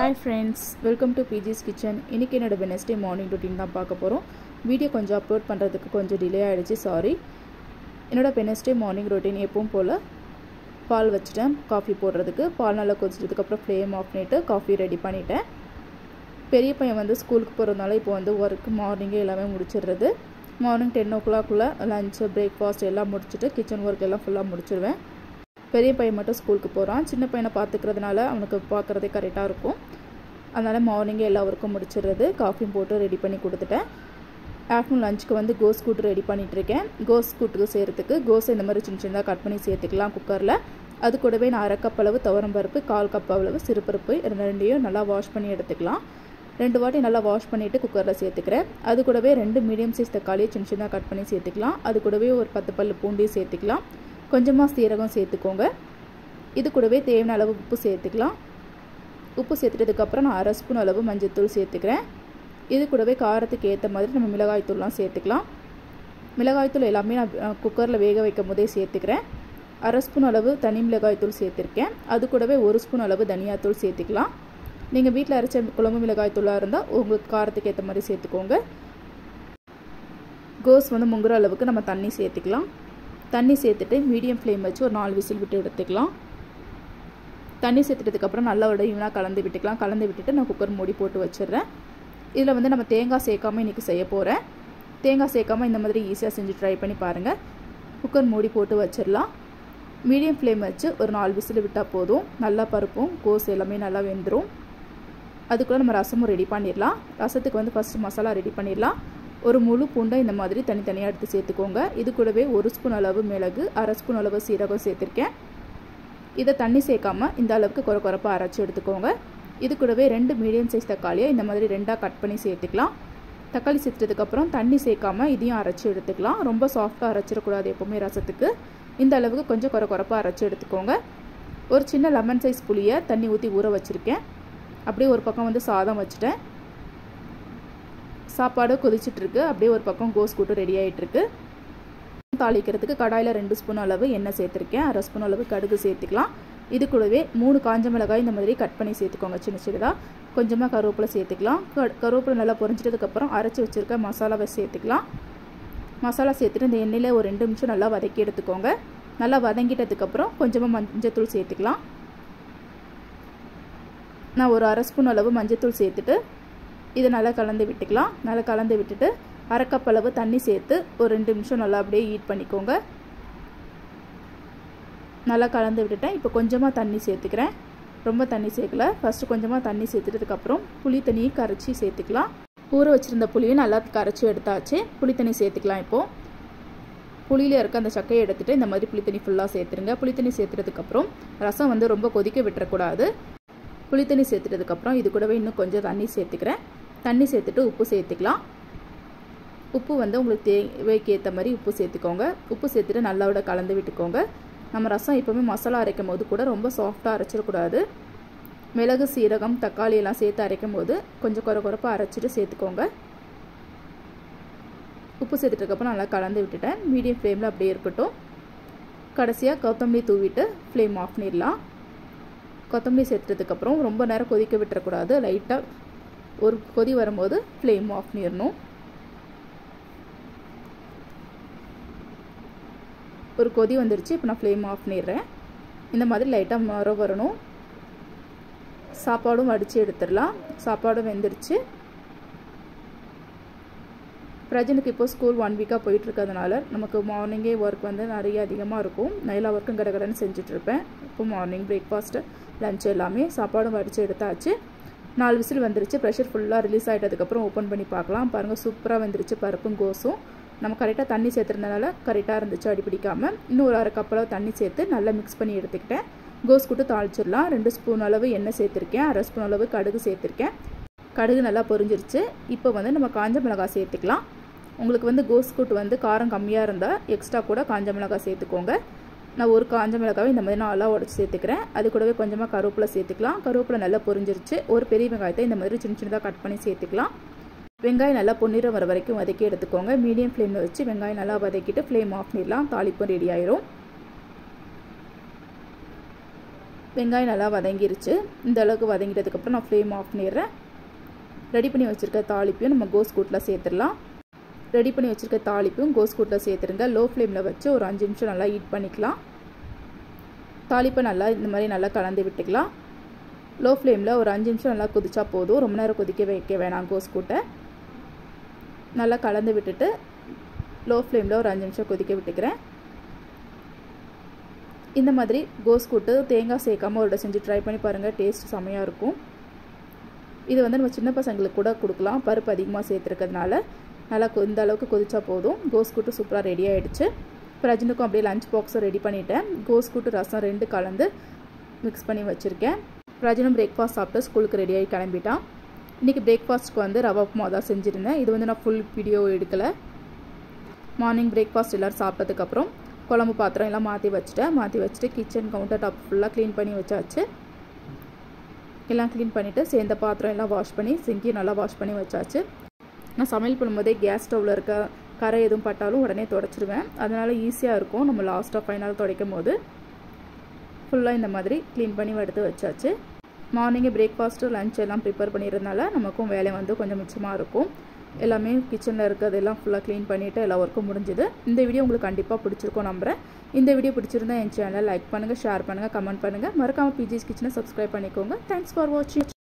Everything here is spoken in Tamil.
ஹாய் ஃப்ரெண்ட்ஸ் வெல்கம் டு பிஜிஸ் கிச்சன் இன்றைக்கி என்னோட வெனஸ்டே மார்னிங் ரொட்டீன் தான் பார்க்க போகிறோம் வீடியோ கொஞ்சம் அப்லோட் பண்ணுறதுக்கு கொஞ்சம் டிலே ஆகிடுச்சு சாரி என்னோட வெனஸ்டே மார்னிங் ரொட்டீன் எப்பவும் போல் பால் வச்சுட்டேன் காஃபி போடுறதுக்கு பால் நல்லா கொதிச்சதுக்கப்புறம் ஃப்ளேம் ஆஃப் பண்ணிவிட்டு காஃபி ரெடி பண்ணிட்டேன் பெரிய பையன் வந்து ஸ்கூலுக்கு போகிறதுனால இப்போ வந்து ஒர்க் மார்னிங்கே எல்லாமே முடிச்சிடுறது மார்னிங் டென் ஓ கிளாக்குள்ளே லஞ்சு பிரேக்ஃபாஸ்ட் எல்லாம் முடிச்சுட்டு கிச்சன் ஒர்க் எல்லாம் ஃபுல்லாக முடிச்சிடுவேன் பெரிய பையன் மட்டும் ஸ்கூலுக்கு போகிறான் சின்ன பையனை பார்த்துக்கிறதுனால அவனுக்கு பார்க்குறதே கரெக்டாக இருக்கும் அதனால் மார்னிங்கே எல்லா ஒர்க்கும் முடிச்சிடுறது காஃபியும் போட்டு ரெடி பண்ணி கொடுத்துட்டேன் ஆஃப்டர்நூன் லஞ்சுக்கு வந்து கோஸ் கூட்டு ரெடி பண்ணிகிட்ருக்கேன் கோஸ் கூட்டுக்கு செய்கிறதுக்கு கோஸ் இந்த மாதிரி சின்ன சின்னதாக கட் பண்ணி சேர்த்துக்கலாம் குக்கரில் அது கூடவே நான் அரை கப் அளவு துவரம் பருப்பு கால் கப் அளவு சிறுபருப்பு ரெண்டையும் நல்லா வாஷ் பண்ணி எடுத்துக்கலாம் ரெண்டு வாட்டி நல்லா வாஷ் பண்ணிவிட்டு குக்கரில் சேர்த்துக்கிறேன் அது கூடவே ரெண்டு மீடியம் சைஸ் தக்காளியை சின்ன சின்னதாக கட் பண்ணி சேர்த்துக்கலாம் அது கூடவே ஒரு பத்து பல் பூண்டையும் சேர்த்துக்கலாம் கொஞ்சமாக சீரகம் சேர்த்துக்கோங்க இது கூடவே தேவையான அளவு உப்பு சேர்த்துக்கலாம் உப்பு சேர்த்துட்டதுக்கப்புறம் நான் அரை ஸ்பூன் அளவு மஞ்சள்தூள் சேர்த்துக்கிறேன் இது கூடவே காரத்துக்கு ஏற்ற மாதிரி நம்ம மிளகாய்த்தூள்லாம் சேர்த்துக்கலாம் மிளகாய்த்தூள் எல்லாமே நான் குக்கரில் வேக வைக்கும் போதே சேர்த்துக்கிறேன் அரை ஸ்பூன் அளவு தனி மிளகாய்த்தூள் சேர்த்துருக்கேன் அது கூடவே ஒரு ஸ்பூன் அளவு தனியாத்தூள் சேர்த்துக்கலாம் நீங்கள் வீட்டில் அரைச்ச குழம்பு மிளகாய்த்தூளாக இருந்தால் உங்களுக்கு காரத்துக்கு ஏற்ற மாதிரி சேர்த்துக்கோங்க கோஸ் வந்து முங்குற அளவுக்கு நம்ம தண்ணி சேர்த்துக்கலாம் தண்ணி சேர்த்துட்டு மீடியம் ஃப்ளேம் வச்சு ஒரு நாலு விசில் விட்டு எடுத்துக்கலாம் தண்ணி சேர்த்துட்டதுக்கப்புறம் நல்லா விட ஈவனாக கலந்து விட்டுக்கலாம் கலந்து விட்டுட்டு நான் குக்கர் மூடி போட்டு வச்சிடுறேன் இதில் வந்து நம்ம தேங்காய் சேர்க்காமல் இன்றைக்கி செய்ய போகிறேன் தேங்காய் சேர்க்காமல் இந்த மாதிரி ஈஸியாக செஞ்சு ட்ரை பண்ணி பாருங்கள் குக்கர் மூடி போட்டு வச்சிடலாம் மீடியம் ஃப்ளேம் வச்சு ஒரு நாலு விசில் விட்டால் போதும் நல்லா பருப்பும் கோஸ் எல்லாமே நல்லா வெந்துடும் அதுக்குள்ளே நம்ம ரசமும் ரெடி பண்ணிடலாம் ரசத்துக்கு வந்து ஃபஸ்ட்டு மசாலா ரெடி பண்ணிடலாம் ஒரு முழு பூண்டை இந்த மாதிரி தனித்தனியாக எடுத்து சேர்த்துக்கோங்க இது கூடவே ஒரு ஸ்பூன் அளவு மிளகு அரை ஸ்பூன் அளவு சீரகம் சேர்த்துருக்கேன் இதை தண்ணி சேர்க்காமல் இந்த அளவுக்கு குறை குறைப்பாக அரைச்சி எடுத்துக்கோங்க இது கூடவே ரெண்டு மீடியம் சைஸ் தக்காளியை இந்த மாதிரி ரெண்டாக கட் பண்ணி சேர்த்துக்கலாம் தக்காளி சேர்த்துட்டதுக்கப்புறம் தண்ணி சேர்க்காம இதையும் அரைச்சி எடுத்துக்கலாம் ரொம்ப சாஃப்டாக அரைச்சிடக்கூடாது எப்போவுமே ரசத்துக்கு இந்த அளவுக்கு கொஞ்சம் குறை குறைப்பாக அரைச்சி எடுத்துக்கோங்க ஒரு சின்ன லெமன் சைஸ் புளியை தண்ணி ஊற்றி ஊற வச்சுருக்கேன் அப்படியே ஒரு பக்கம் வந்து சாதம் வச்சுட்டேன் சாப்பாடு கொதிச்சிட்ருக்கு அப்படியே ஒரு பக்கம் கோஸ் கூட்டு ரெடி ஆகிட்டுருக்கு தாளிக்கிறதுக்கு கடாயில் ரெண்டு ஸ்பூன் அளவு எண்ணெய் சேர்த்துருக்கேன் அரை ஸ்பூன் அளவு கடுகு சேர்த்துக்கலாம் இது கூடவே மூணு காஞ்ச மிளகாய் இந்த மாதிரி கட் பண்ணி சேர்த்துக்கோங்க சின்ன சின்னதாக கொஞ்சமாக கருவேப்பிலை சேர்த்துக்கலாம் கருவேப்பிலை நல்லா பொரிஞ்சிட்டதுக்கப்புறம் அரைச்சி வச்சுருக்க மசாலாவை சேர்த்துக்கலாம் மசாலா சேர்த்துட்டு இந்த எண்ணெயில் ஒரு ரெண்டு நிமிஷம் நல்லா வதக்கி எடுத்துக்கோங்க நல்லா வதங்கிட்டதுக்கப்புறம் கொஞ்சமாக மஞ்சத்தூள் சேர்த்துக்கலாம் நான் ஒரு அரை ஸ்பூன் அளவு மஞ்சத்தூள் சேர்த்துட்டு இதை நல்லா கலந்து விட்டுக்கலாம் நல்லா கலந்து விட்டுட்டு அரை கப் அளவு தண்ணி சேர்த்து ஒரு ரெண்டு நிமிஷம் நல்லா அப்படியே ஹீட் பண்ணிக்கோங்க நல்லா கலந்து விட்டுட்டேன் இப்போ கொஞ்சமாக தண்ணி சேர்த்துக்கிறேன் ரொம்ப தண்ணி சேர்க்கல ஃபஸ்ட்டு கொஞ்சமாக தண்ணி சேர்த்துட்டதுக்கப்புறம் புளி தண்ணியை கரைச்சி சேர்த்துக்கலாம் ஊற வச்சுருந்த புளியும் நல்லா கரைச்சி எடுத்தாச்சு புளி தண்ணி சேர்த்துக்கலாம் இப்போது புளியில் இருக்க அந்த சக்கையை எடுத்துகிட்டு இந்த மாதிரி புளி தண்ணி ஃபுல்லாக சேர்த்துருங்க புளி தண்ணி சேர்த்துட்டதுக்கப்புறம் ரசம் வந்து ரொம்ப கொதிக்க விட்டுறக்கூடாது புளி தண்ணி சேர்த்துட்டதுக்கப்புறம் இது கூடவே இன்னும் கொஞ்சம் தண்ணி சேர்த்துக்கிறேன் தண்ணி சேர்த்துட்டு உப்பு சேர்த்துக்கலாம் உப்பு வந்து உங்களுக்கு தேவைக்கு ஏற்ற மாதிரி உப்பு சேர்த்துக்கோங்க உப்பு சேர்த்துட்டு நல்லா விட கலந்து விட்டுக்கோங்க நம்ம ரசம் எப்போவுமே மசாலா அரைக்கும் போது கூட ரொம்ப சாஃப்டாக அரைச்சிடக்கூடாது மிளகு சீரகம் தக்காளி எல்லாம் சேர்த்து அரைக்கும் போது கொஞ்சம் குறை குறைப்பாக அரைச்சிட்டு சேர்த்துக்கோங்க உப்பு சேர்த்துட்டதுக்கப்புறம் நல்லா கலந்து விட்டுட்டேன் மீடியம் ஃப்ளேமில் அப்படியே இருக்கட்டும் கடைசியாக கொத்தமல்லி தூவிட்டு ஃப்ளேம் ஆஃப் பண்ணிடலாம் கொத்தமல்லி சேர்த்துட்டதுக்கப்புறம் ரொம்ப நேரம் கொதிக்க விட்டுறக்கூடாது லைட்டாக ஒரு கொதி வரும்போது ஃப்ளேம் ஆஃப் பண்ணிடணும் ஒரு கொதி வந்துருச்சு இப்போ நான் ஃப்ளேம் ஆஃப் பண்ணிடுறேன் இந்த மாதிரி லைட்டாக மர வரணும் சாப்பாடும் வடித்து எடுத்துடலாம் சாப்பாடும் வெந்துருச்சு பிரஜனுக்கு இப்போ ஸ்கூல் ஒன் வீக்காக போயிட்டுருக்கிறதுனால நமக்கு மார்னிங்கே ஒர்க் வந்து நிறைய அதிகமாக இருக்கும் நான் எல்லா ஒர்க்கும் கடகடன்னு செஞ்சிட்ருப்பேன் இப்போ மார்னிங் பிரேக்ஃபாஸ்ட்டு லஞ்ச் எல்லாமே சாப்பாடும் வடித்து எடுத்தாச்சு நாலு விசில் வந்துருச்சு ப்ரெஷர் ஃபுல்லாக ரிலீஸ் ஆகிட்டதுக்கப்புறம் ஓப்பன் பண்ணி பார்க்கலாம் பாருங்கள் சூப்பராக வந்துருச்சு பருப்பும் கோஸும் நம்ம கரெக்டாக தண்ணி சேர்த்துறதுனால கரெக்டாக இருந்துச்சு அடி பிடிக்காமல் இன்னும் ஒரு அரை கப்பளவு தண்ணி சேர்த்து நல்லா மிக்ஸ் பண்ணி எடுத்துக்கிட்டேன் கோஸ் கூட்டு தாளிச்சிடலாம் ரெண்டு ஸ்பூன் அளவு எண்ணெய் சேர்த்துருக்கேன் அரை ஸ்பூன் அளவு கடுகு சேர்த்துருக்கேன் கடுகு நல்லா பொரிஞ்சிருச்சு இப்போ வந்து நம்ம காஞ்ச மிளகாய் சேர்த்துக்கலாம் உங்களுக்கு வந்து கோஸ் கூட்டு வந்து காரம் கம்மியாக இருந்தால் எக்ஸ்ட்ரா கூட காஞ்ச மிளகாய் சேர்த்துக்கோங்க நான் ஒரு காஞ்ச மிளகாவை இந்த மாதிரி நல்லா உடச்சி சேர்த்துக்கிறேன் அது கூடவே கொஞ்சமாக கருவேப்பிலை சேர்த்துக்கலாம் கருவேப்பிலை நல்லா பொரிஞ்சிருச்சு ஒரு பெரிய வெங்காயத்தை இந்த மாதிரி சின்ன சின்னதாக கட் பண்ணி சேர்த்துக்கலாம் வெங்காயம் நல்லா பொன்னிறம் வர வரைக்கும் வதக்கி எடுத்துக்கோங்க மீடியம் ஃப்ளேமில் வச்சு வெங்காயம் நல்லா வதக்கிட்டு ஃப்ளேம் ஆஃப் பண்ணிடலாம் தாளிப்பும் ரெடி ஆயிரும் வெங்காயம் நல்லா வதங்கிருச்சு இந்த அளவுக்கு வதங்கிட்டதுக்கப்புறம் நான் ஃப்ளேம் ஆஃப் பண்ணிடுறேன் ரெடி பண்ணி வச்சுருக்க தாளிப்பையும் நம்ம கோஸ் கூட்டில் சேர்த்துடலாம் ரெடி பண்ணி வச்சுருக்க தாளிப்பும் கோஸ் கூட்டில் சேர்த்துருங்க லோ ஃப்ளேமில் வச்சு ஒரு அஞ்சு நிமிஷம் நல்லா ஹீட் பண்ணிக்கலாம் தாளிப்பை நல்லா இந்த மாதிரி நல்லா கலந்து விட்டுக்கலாம் லோ ஃப்ளேமில் ஒரு அஞ்சு நிமிஷம் நல்லா கொதிச்சா போதும் ரொம்ப நேரம் கொதிக்க வைக்க வேணாம் கோஸ் கூட்டை நல்லா கலந்து விட்டுட்டு லோ ஃப்ளேமில் ஒரு அஞ்சு நிமிஷம் கொதிக்க விட்டுக்கிறேன் இந்த மாதிரி கோஸ் கூட்டு தேங்காய் சேர்க்காமல் ஒரு செஞ்சு ட்ரை பண்ணி பாருங்கள் டேஸ்ட் செமையாக இருக்கும் இது வந்து நம்ம சின்ன பசங்களுக்கு கூட கொடுக்கலாம் பருப்பு அதிகமாக சேர்த்துருக்கிறதுனால நல்லா இந்த அளவுக்கு கொதிச்சா போதும் கோஸ் கூட்டு சூப்பராக ரெடி ஆகிடுச்சு பிரஜனுக்கும் அப்படியே லஞ்ச் பாக்ஸும் ரெடி பண்ணிவிட்டேன் கோஸ் கூட்டு ரசம் ரெண்டு கலந்து மிக்ஸ் பண்ணி வச்சுருக்கேன் பிரஜனும் பிரேக்ஃபாஸ்ட் சாப்பிட்டு ஸ்கூலுக்கு ரெடியாகி கிளம்பிட்டான் இன்றைக்கி பிரேக்ஃபாஸ்ட்டுக்கு வந்து ரவா உப்புமா தான் செஞ்சுருந்தேன் இது வந்து நான் ஃபுல் வீடியோ எடுக்கலை மார்னிங் பிரேக்ஃபாஸ்ட் எல்லோரும் சாப்பிட்டதுக்கப்புறம் குழம்பு பாத்திரம் எல்லாம் மாற்றி வச்சுட்டேன் மாற்றி வச்சுட்டு கிச்சன் கவுண்டர் டாப் ஃபுல்லாக க்ளீன் பண்ணி வச்சாச்சு எல்லாம் க்ளீன் பண்ணிவிட்டு சேர்ந்த பாத்திரம் எல்லாம் வாஷ் பண்ணி சிங்கியும் நல்லா வாஷ் பண்ணி வச்சாச்சு நான் சமையல் பண்ணும்போதே கேஸ் ஸ்டவ்வில் இருக்க கரை எதுவும் பட்டாலும் உடனே தொடச்சிருவேன் அதனால் ஈஸியாக இருக்கும் நம்ம லாஸ்ட்டாக ஃபைனல் துடைக்கும் போது ஃபுல்லாக இந்த மாதிரி க்ளீன் பண்ணி எடுத்து வச்சாச்சு மார்னிங்கே பிரேக்ஃபாஸ்ட்டு லஞ்ச் எல்லாம் ப்ரிப்பேர் பண்ணிடுறதுனால நமக்கும் வேலை வந்து கொஞ்சம் மிச்சமாக இருக்கும் எல்லாமே கிச்சனில் இருக்கிறதெல்லாம் ஃபுல்லாக க்ளீன் பண்ணிவிட்டு எல்லா ஒர்க்கும் முடிஞ்சுது இந்த வீடியோ உங்களுக்கு கண்டிப்பாக பிடிச்சிருக்கும் நம்புகிறேன் இந்த வீடியோ பிடிச்சிருந்தா என் சேனலை லைக் பண்ணுங்கள் ஷேர் பண்ணுங்கள் கமெண்ட் பண்ணுங்கள் மறக்காமல் பிஜிஸ் கிச்சனை சப்ஸ்கிரைப் பண்ணிக்கோங்க தேங்க்ஸ் ஃபார் வாட்சிங்